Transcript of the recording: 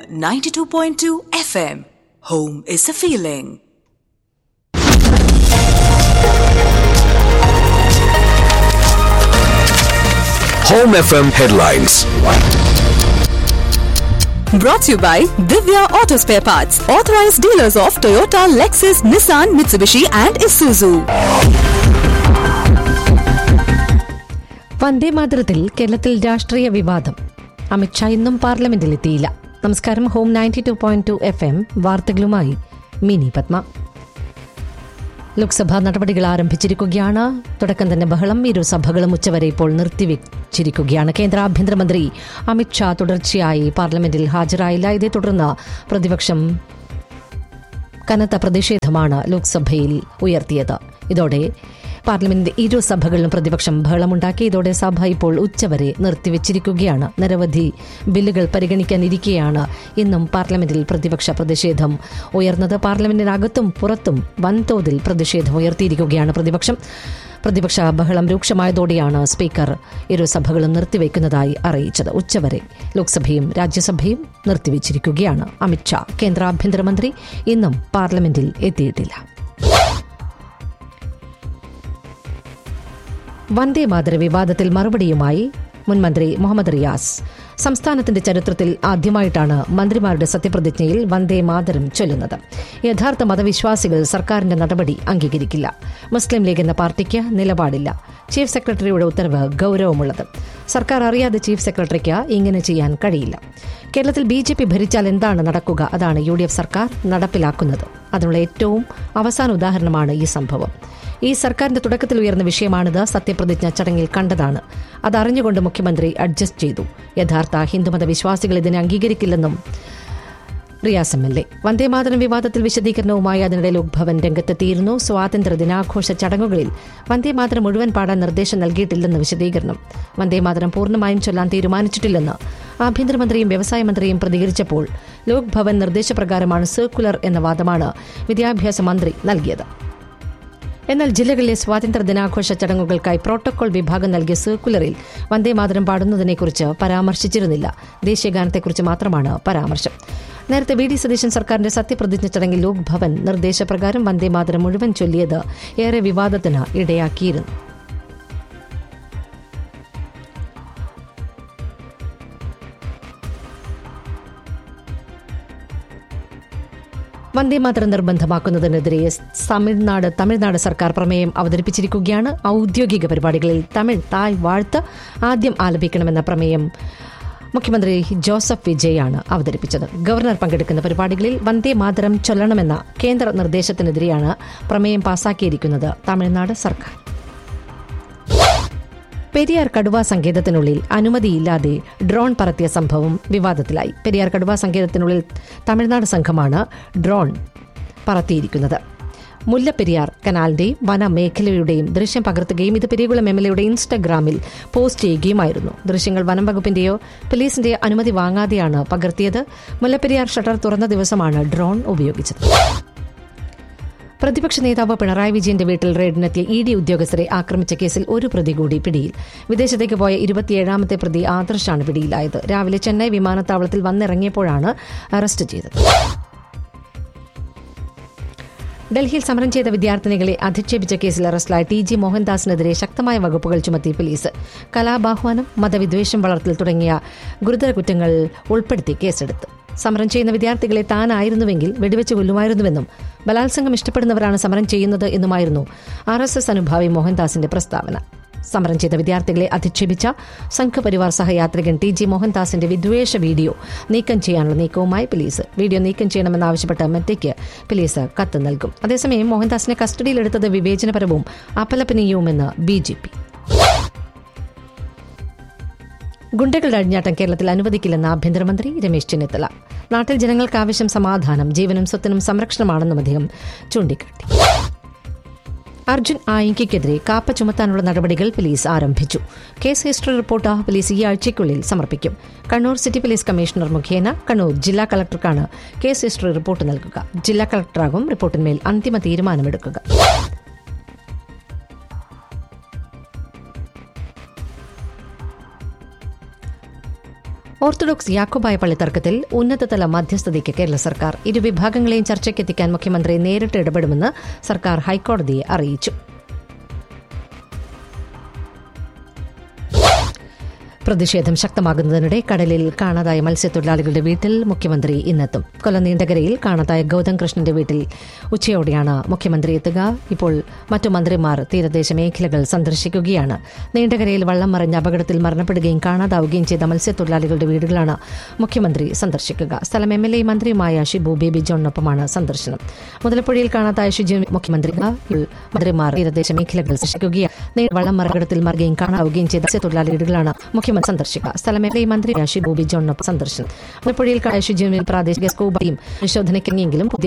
92.2 FM. Home is a feeling. Home FM headlines. Brought to you by Divya Auto Spare Parts, authorized dealers of Toyota, Lexus, Nissan, Mitsubishi, and Isuzu. വന്ദേമാതരത്തിൽ കേരളത്തിൽ രാഷ്ട്രീയ വിവാദം അമിത്ഷാ ഇന്നും പാർലമെന്റിൽ എത്തിയില്ല നമസ്കാരം home ninety two point two F M വാർത്തകളുമായി മിനി പത്മ ലോക്സഭാ നടപടികൾ ആരംഭിച്ചിരിക്കുകയാണ് തുടക്കം തന്നെ ബഹളം ഇരു സഭകളും ഉച്ചവരെ ഇപ്പോൾ നിർത്തിവെച്ചിരിക്കുകയാണ് കേന്ദ്ര ആഭ്യന്തരമന്ത്രി അമിത്ഷാ തുടർച്ചയായി പാർലമെന്റിൽ ഹാജരായില്ല ഇതേ തുടർന്ന് പ്രതിപക്ഷം കനത്ത പ്രതിഷേധമാണ് ലോക്സഭയിൽ ഉയർത്തിയത് ഇതോടെ പാർലമെന്റിന്റെ ഇരു സഭകളിലും പ്രതിപക്ഷം ബഹളമുണ്ടാക്കി ഇതോടെ സഭ ഇപ്പോൾ ഉച്ചവരെ നിർത്തിവെച്ചിരിക്കുകയാണ് നിരവധി ബില്ലുകൾ പരിഗണിക്കാനിരിക്കെയാണ് ഇന്നും പാർലമെന്റിൽ പ്രതിപക്ഷ പ്രതിഷേധം ഉയർന്നത് പാർലമെന്റിനകത്തും പുറത്തും വൻതോതിൽ പ്രതിഷേധം ഉയർത്തിയിരിക്കുകയാണ് പ്രതിപക്ഷം പ്രതിപക്ഷ ബഹളം രൂക്ഷമായതോടെയാണ് സ്പീക്കർ ഇരു സഭകളും നിർത്തിവെക്കുന്നതായി അറിയിച്ചത് ഉച്ചവരെ ലോക്സഭയും രാജ്യസഭയും നിർത്തിവെച്ചിരിക്കുകയാണ് അമിത്ഷാ കേന്ദ്ര ആഭ്യന്തരമന്ത്രി ഇന്നും പാർലമെന്റിൽ എത്തിയിട്ടില്ല വന്ദേ മാതര വിവാദത്തിൽ മറുപടിയുമായി മുൻമന്ത്രി മുഹമ്മദ് റിയാസ് സംസ്ഥാനത്തിന്റെ ചരിത്രത്തിൽ ആദ്യമായിട്ടാണ് മന്ത്രിമാരുടെ സത്യപ്രതിജ്ഞയിൽ വന്ദേ മാതരം ചൊല്ലുന്നത് യഥാർത്ഥ മതവിശ്വാസികൾ സർക്കാരിന്റെ നടപടി അംഗീകരിക്കില്ല മുസ്ലിം ലീഗ് എന്ന പാർട്ടിക്ക് നിലപാടില്ല ചീഫ് സെക്രട്ടറിയുടെ ഉത്തരവ് ഗൌരവമുള്ളത് സർക്കാർ അറിയാതെ ചീഫ് സെക്രട്ടറിക്ക് ഇങ്ങനെ ചെയ്യാൻ കഴിയില്ല കേരളത്തിൽ ബി ജെ പി ഭരിച്ചാൽ എന്താണ് നടക്കുക അതാണ് യു ഡി എഫ് സർക്കാർ നടപ്പിലാക്കുന്നത് അതിനുള്ള ഏറ്റവും അവസാന ഉദാഹരണമാണ് ഈ സംഭവം ഈ സർക്കാരിന്റെ തുടക്കത്തിൽ ഉയർന്ന വിഷയമാണിത് സത്യപ്രതിജ്ഞ ചടങ്ങിൽ കണ്ടതാണ് അതറിഞ്ഞുകൊണ്ട് മുഖ്യമന്ത്രി അഡ്ജസ്റ്റ് ചെയ്തു യഥാർത്ഥ ഹിന്ദുമത വിശ്വാസികൾ ഇതിനെ അംഗീകരിക്കില്ലെന്നും Riyas M L A Vande Mataram വിവാദത്തിൽ വിശദീകരണവുമായി അതിനിടെ ലോക്ഭവൻ രംഗത്തെത്തിയിരുന്നു സ്വാതന്ത്ര്യ ദിനാഘോഷ ചടങ്ങുകളിൽ വന്ദേമാതരം മുഴുവൻ പാടാൻ നിർദ്ദേശം നൽകിയിട്ടില്ലെന്ന് വിശദീകരണം വന്ദേമാതരം പൂർണ്ണമായും ചൊല്ലാൻ തീരുമാനിച്ചിട്ടില്ലെന്ന് ആഭ്യന്തരമന്ത്രിയും വ്യവസായ മന്ത്രിയും പ്രതികരിച്ചപ്പോൾ ലോക്ഭവൻ നിർദ്ദേശപ്രകാരമാണ് സർക്കുലർ എന്ന വാദമാണ് വിദ്യാഭ്യാസ മന്ത്രി നൽകിയത് എന്നാൽ ജില്ലകളിലെ സ്വാതന്ത്ര്യ ദിനാഘോഷ ചടങ്ങുകൾക്കായി പ്രോട്ടോകോൾ വിഭാഗം നൽകിയ സർക്കുലറിൽ വന്ദേമാതരം പാടുന്നതിനെക്കുറിച്ച് പരാമർശിച്ചിരുന്നില്ല ദേശീയഗാനത്തെക്കുറിച്ച് മാത്രമാണ് പരാമർശം നേരത്തെ വി ഡി സതീശൻ സർക്കാരിന്റെ സത്യപ്രതിജ്ഞ ചടങ്ങിൽ ലോക് ഭവൻ നിർദ്ദേശപ്രകാരം വന്ദേമാതരം മുഴുവൻ ചൊല്ലിയത് ഏറെ വിവാദത്തിന് ഇടയാക്കിയിരുന്നു വന്ദേമാതരം നിർബന്ധമാക്കുന്നതിനെതിരെ തമിഴ്നാട് തമിഴ്നാട് സർക്കാർ പ്രമേയം അവതരിപ്പിച്ചിരിക്കുകയാണ് ഔദ്യോഗിക പരിപാടികളിൽ തമിഴ് തായ് വാഴ്ത്ത് ആദ്യം ആലപിക്കണമെന്ന പ്രമേയം മുഖ്യമന്ത്രി ജോസഫ് വിജയാണ് അവതരിപ്പിച്ചത് ഗവർണർ പങ്കെടുക്കുന്ന പരിപാടികളിൽ വന്ദേ മാതരം ചൊല്ലണമെന്ന കേന്ദ്ര നിർദ്ദേശത്തിനെതിരെയാണ് പ്രമേയം പാസാക്കിയിരിക്കുന്നത് തമിഴ്നാട് സർക്കാർ പെരിയാർ കടുവ സങ്കേതത്തിനുള്ളിൽ അനുമതിയില്ലാതെ ഡ്രോൺ പറത്തിയ സംഭവം വിവാദത്തിലായി പെരിയാർ കടുവ സങ്കേതത്തിനുള്ളിൽ തമിഴ്നാട് സംഘമാണ് ഡ്രോൺ പറത്തിയിരിക്കുന്നത് മുല്ലപ്പെരിയാർ കനാലിന്റെയും വനമേഖലയുടെയും ദൃശ്യം പകർത്തുകയും ഇത് പെരിയകുളം എം എൽ എയുടെ ഇൻസ്റ്റഗ്രാമിൽ പോസ്റ്റ് ചെയ്യുകയുമായിരുന്നു ദൃശ്യങ്ങൾ വനം വകുപ്പിന്റെയോ പോലീസിന്റെയോ അനുമതി വാങ്ങാതെയാണ് പകർത്തിയത് മുല്ലപ്പെരിയാർ ഷട്ടർ തുറന്ന ദിവസമാണ് ഡ്രോൺ ഉപയോഗിച്ചത് പ്രതിപക്ഷ നേതാവ് പിണറായി വിജയന്റെ വീട്ടിൽ റെയ്ഡിനെത്തിയ ഇ ഡി ഉദ്യോഗസ്ഥരെ ആക്രമിച്ച കേസിൽ ഒരു പ്രതി കൂടി പിടിയിൽ വിദേശത്തേക്ക് പോയ ഇരുപത്തിയേഴാമത്തെ പ്രതി ആദർശാണ് പിടിയിലായത് രാവിലെ ചെന്നൈ വിമാനത്താവളത്തിൽ വന്നിറങ്ങിയപ്പോഴാണ് അറസ്റ്റ് ചെയ്തത് ഡൽഹിയിൽ സമരം ചെയ്ത വിദ്യാർത്ഥിനികളെ അധിക്ഷേപിച്ച കേസിൽ അറസ്റ്റിലായ ടി ജി മോഹൻദാസിനെതിരെ ശക്തമായ വകുപ്പുകൾ ചുമത്തി പോലീസ് കലാബാഹ്വാനം മതവിദ്വേഷം വളർത്തൽ തുടങ്ങിയ ഗുരുതര കുറ്റങ്ങൾ ഉൾപ്പെടുത്തി കേസെടുത്തു സമരം ചെയ്യുന്ന വിദ്യാർത്ഥികളെ താനായിരുന്നുവെങ്കിൽ വെടിവെച്ച് കൊല്ലുമായിരുന്നുവെന്നും ബലാത്സംഗം ഇഷ്ടപ്പെടുന്നവരാണ് സമരം ചെയ്യുന്നത് എന്നുമായിരുന്നു ആർ എസ് എസ് അനുഭാവി മോഹൻദാസിന്റെ പ്രസ്താവന സമരം ചെയ്ത വിദ്യാർത്ഥികളെ അധിക്ഷേപിച്ച സംഘപരിവാർ സഹയാത്രികൻ ടി ജി മോഹൻദാസിന്റെ വിദ്വേഷ വീഡിയോ നീക്കം ചെയ്യാനുള്ള നീക്കവുമായി പോലീസ് വീഡിയോ നീക്കം ചെയ്യണമെന്നാവശ്യപ്പെട്ട് മെറ്റയ്ക്ക് പോലീസ് കത്ത് നൽകും അതേസമയം മോഹൻദാസിനെ കസ്റ്റഡിയിലെടുത്തത് വിവേചനപരവും അപലപനീയവുമെന്ന് ബി ജെ പി ഗുണ്ടകളുടെ അഴിഞ്ഞാട്ടം കേരളത്തിൽ അനുവദിക്കില്ലെന്ന് ആഭ്യന്തരമന്ത്രി രമേശ് ചെന്നിത്തല നാട്ടിൽ ജനങ്ങൾക്ക് ആവശ്യം സമാധാനം ജീവനും സ്വത്തിനും സംരക്ഷണമാണെന്നും അദ്ദേഹം ചൂണ്ടിക്കാട്ടി അർജുൻ ആയിങ്കയ്ക്കെതിരെ കാപ്പ ചുമത്താനുള്ള നടപടികൾ പോലീസ് ആരംഭിച്ചു കേസ് ഹിസ്റ്ററി റിപ്പോർട്ട് പോലീസ് ഈ ആഴ്ചയ്ക്കുള്ളിൽ സമർപ്പിക്കും കണ്ണൂർ സിറ്റി പോലീസ് കമ്മീഷണർ മുഖേന കണ്ണൂർ ജില്ലാ കളക്ടർക്കാണ് കേസ് ഹിസ്റ്ററി റിപ്പോർട്ട് നൽകുക ജില്ലാ കളക്ടറാകും റിപ്പോർട്ടിന്മേൽ അന്തിമ തീരുമാനമെടുക്കുക ഓർത്തഡോക്സ് യാക്കോബായ പള്ളി തർക്കത്തിൽ ഉന്നതതല മധ്യസ്ഥതയ്ക്ക് കേരള സർക്കാർ ഇരുവിഭാഗങ്ങളെയും ചർച്ചയ്ക്കെത്തിക്കാൻ മുഖ്യമന്ത്രി നേരിട്ട് ഇടപെടുമെന്ന് സർക്കാർ ഹൈക്കോടതിയെ അറിയിച്ചു പ്രതിഷേധം ശക്തമാകുന്നതിനിടെ കടലിൽ കാണാതായ മത്സ്യത്തൊഴിലാളികളുടെ വീട്ടിൽ മുഖ്യമന്ത്രി ഇന്നെത്തും കൊല്ലം നീണ്ടകരയിൽ കാണാതായ ഗൗതം കൃഷ്ണന്റെ വീട്ടിൽ ഉച്ചയോടെയാണ് മുഖ്യമന്ത്രി എത്തുക ഇപ്പോൾ മറ്റു മന്ത്രിമാർ തീരദേശ മേഖലകൾ സന്ദർശിക്കുകയാണ് നീണ്ടകരയിൽ വള്ളം മറിഞ്ഞ അപകടത്തിൽ മരണപ്പെടുകയും കാണാതാവുകയും ചെയ്ത മത്സ്യത്തൊഴിലാളികളുടെ വീടുകളാണ് മുഖ്യമന്ത്രി സന്ദർശിക്കുക സ്ഥലം എം എൽ എ മന്ത്രിയുമായ ഷിബു ബേബി ജോണിനൊപ്പമാണ് സന്ദർശനം മുതലപ്പുഴയിൽ കാണാതായ ഷിജു മുഖ്യമന്ത്രി മന്ത്രിമാർ തീരദേശ മേഖലകൾ സന്ദർശിക്കുകയാണ് നേരിട്ട് വള്ളം മറികടത്തിൽ മറുകയും കാണാവുകയും ചെയ്ത മത്സ്യത്തൊഴിലാളി വീടുകളാണ് മുഖ്യമന്ത്രി സന്ദർശിക്കുക സ്ഥലം എം എൽ എ മന്ത്രി ഷിബു ബി ജോണിനൊപ്പം സന്ദർശനം മുതലപ്പുഴയിൽ കാണായ ഷിജുവിൽ പ്രാദേശിക സ്കൂബയും പരിശോധനയ്ക്കിറങ്ങിയെങ്കിലും പുതിയ